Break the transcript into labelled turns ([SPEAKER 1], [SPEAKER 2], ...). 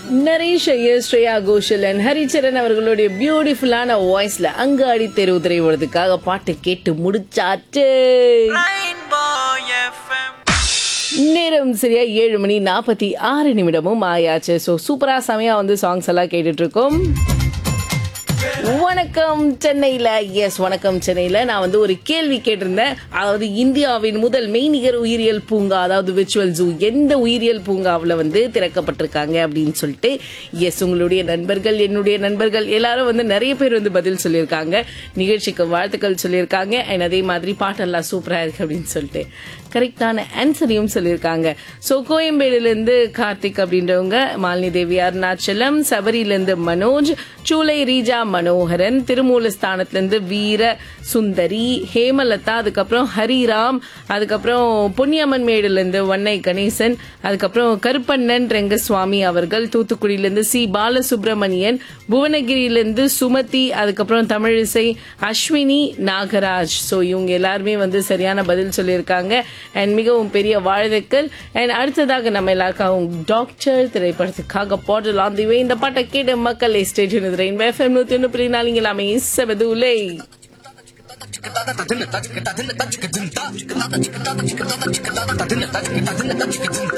[SPEAKER 1] Naresh Iyer Shreya Ghoshal and Haricharan அவர்களுடைய பியூட்டிஃபுல்லான வாய்ஸ்ல அங்காடி தெருவு திரைவதுக்காக பாட்டு கேட்டு முடிச்சாச்சு நேரம் சரியா ஏழு மணி நாற்பத்தி ஆறு நிமிடமும் ஆயாச்சு ஸோ சூப்பரா செமையா வந்து சாங்ஸ் எல்லாம் கேட்டுட்டு இருக்கோம் வணக்கம் சென்னையில எஸ் வணக்கம் சென்னையில நான் வந்து ஒரு கேள்வி கேட்டிருந்தேன் அதாவது இந்தியாவின் முதல் மெய்நிகர் உயிரியல் பூங்கா அதாவது விர்ச்சுவல் ஜூ எந்த உயிரியல் பூங்காவில் வந்து திறக்கப்பட்டிருக்காங்க அப்படின்னு சொல்லிட்டு எஸ் உங்களுடைய நண்பர்கள் என்னுடைய நண்பர்கள் எல்லாரும் வந்து நிறைய பேர் வந்து பதில் சொல்லியிருக்காங்க நிகழ்ச்சிக்கு வாழ்த்துக்கள் சொல்லியிருக்காங்க அண்ட் அதே மாதிரி பாட்டெல்லாம் சூப்பரா இருக்கு அப்படின்னு சொல்லிட்டு கரெக்டான ஆன்சரையும் சொல்லியிருக்காங்க ஸோ கோயம்பேடுலேருந்து கார்த்திக் அப்படின்றவங்க மாலினி தேவி அருணாச்சலம் சபரியிலேருந்து மனோஜ் சூலை ரீஜா மனோகரன் திருமூலஸ்தானத்திலேருந்து வீர சுந்தரி ஹேமலதா அதுக்கப்புறம் ஹரிராம் அதுக்கப்புறம் பொன்னியம்மன் மேடுலேருந்து வன்னை கணேசன் அதுக்கப்புறம் கருப்பண்ணன் ரெங்கசுவாமி அவர்கள் தூத்துக்குடியிலேருந்து சி பாலசுப்ரமணியன் புவனகிரியிலேருந்து சுமதி அதுக்கப்புறம் தமிழிசை அஸ்வினி நாகராஜ் ஸோ இவங்க எல்லாருமே வந்து சரியான பதில் சொல்லியிருக்காங்க அண்ட் மிகவும் பெரிய வாழ்த்துக்கள் அண்ட் அடுத்ததாக நம்ம எல்லாருக்காகவும் டாக்டர் திரைப்படத்துக்காக பாடல் ஆன் தி வே இந்த பாட்டை கேட்ட மக்கள் ஸ்டேஜ் ரெயின் எஃப்எம் நூத்தி ஒன்று புள்ளி நாலு இங்கே எல்லாமே செவதுலை
[SPEAKER 2] ததின தஜ்க ததின தஜ்க தின்தா தஜ்க தஜ்க தஜ்க தஜ்க ததின தஜ்க ததின தஜ்க தின்தா